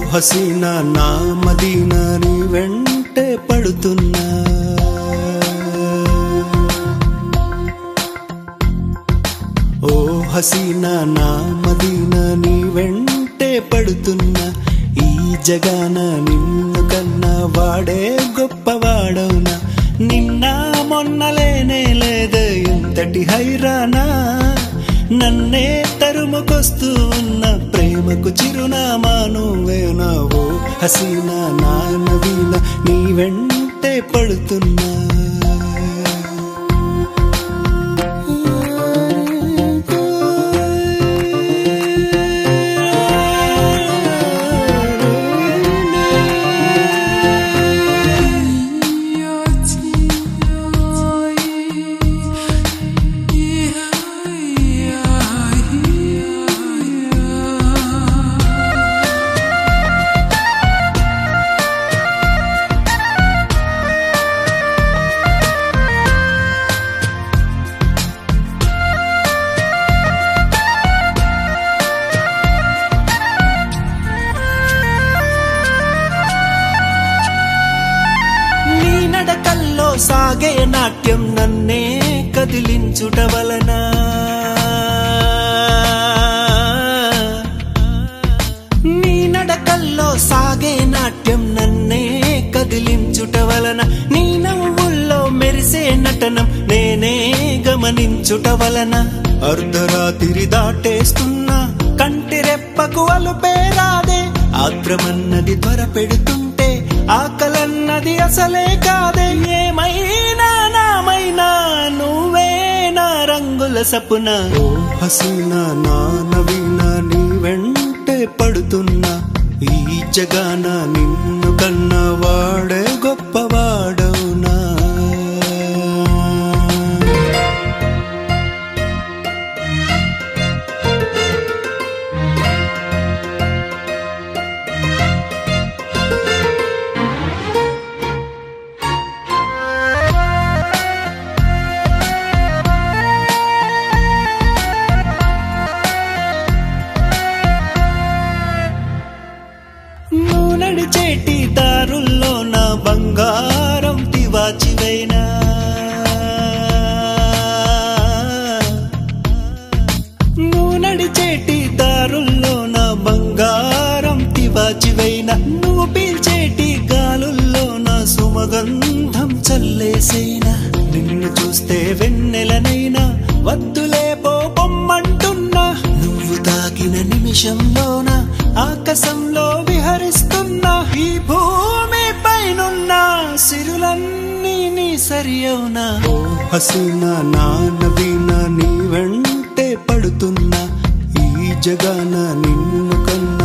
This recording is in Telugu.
హసీనా నా మదీనా నీ వెంటే పడుతున్నా ఓ హసీనా నా మదీనా నీ వెంటే పడుతున్నా ఈ జగాన నిన్ను కన్నా వాడే గొప్పవాడవునా నిన్న మొన్నలేనే లేదు ఇంతటి హైరానా నన్నే తరుముకొస్తూ ఉన్న ప్రేమకు చిరునామా నువ్వేనా ఓ హసీనా నా నవీన నీ వెంటే పడుతున్నా నీ నడకల్లో సాగే నాట్యం నన్నే కదిలించుట వలన నీ నడకల్లో సాగే నాట్యం నన్నే కదిలించుట వలన నీ నవ్వుల్లో మెరిసే నటనం నేనే గమనించుట వలన అర్ధరాత్రి దాటేస్తున్నా కంటి రెప్పకు అలుపే రాదే ఆగ్రమన్నది త్వర పెడుతుంటే ఆకలన్నది అసలే కాదే ఏమైనా నామైనా నువ్వే నా రంగుల సపున ఓ హసీనా నా నవీన నీ వెంటే పడుతున్నా ఈ జగాన నిన్ను కన్నా వాడే గొప్పవాడవునా నువ్వు నడిచేటి దారుల్లో నా బంగారం తివాచివైనా నువ్వు నడిచేటి దారుల్లో నా బంగారం తివాచివైన నువ్వు పీల్చేటి గాలుల్లో నా సుమగంధం చల్లేసైనా నిన్ను చూస్తే వెన్నెలనైనా వద్దులే పో పొమ్మంటున్నా నువ్వు తాకిన నిమిషంలోన ఆకాశంలో విహరిస్తున్నా ఈ భూమి పైనున్న సిరులన్నీ నీ సరి అవునా ఓ హసీనా నా నవీన నీ వెంటే పడుతున్నా ఈ జగాన నిన్ను కన్నా